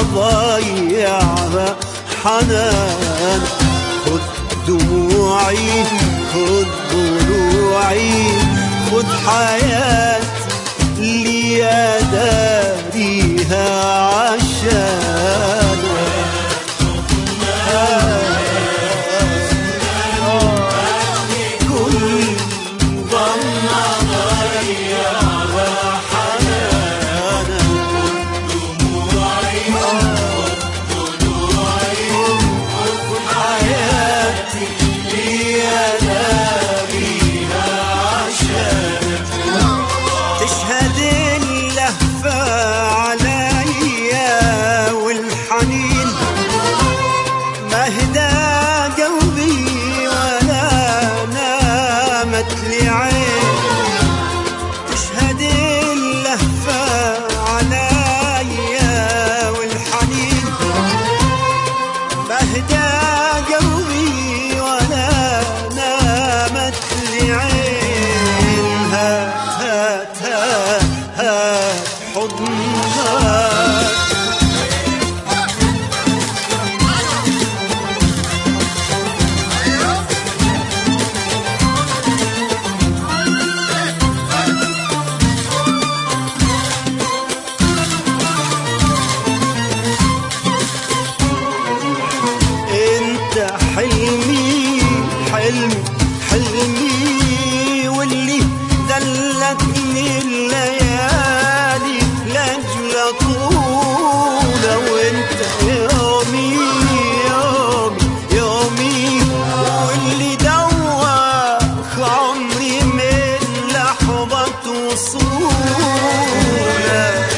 ضيعها حنان خد دموعي خد ضلوعي خد حياتي لي داريها عشان كل ضمة ضيعها حنانا حياتي لي داريها عشان تشهد اللهفة عليا والحنين ما هدى قلبي ولا نامت لي عين تشهد اللهفة عليا والحنين ما هدى قلبي ولا نامت لي عين هات هات هات هات حضنها انت حلمي حلمي حلمي واللي دلتني الليالي لاجل طولة وانت يومي يومي يومي واللي دوخ عمري من لحظة وصولك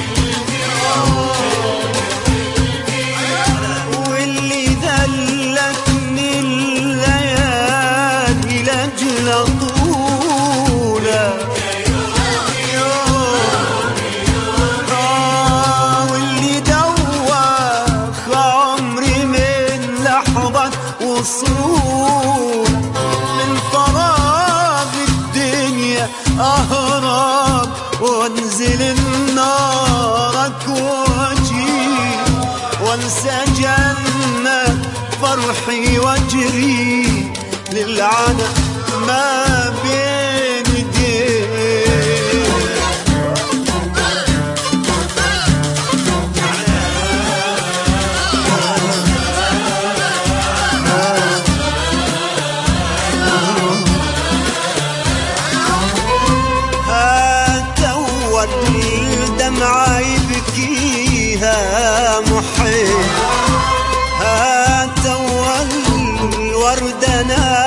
واللي ذلتني الليالي لاجل طوله آه، واللي دوخ عمري من لحظة وصول من فراغ الدنيا أهرب وانزل النارك واجي وانسى جنة فرحي واجري للعنى ما بين ايديك هات أول دمعة يبكيها محيط هات أول وردة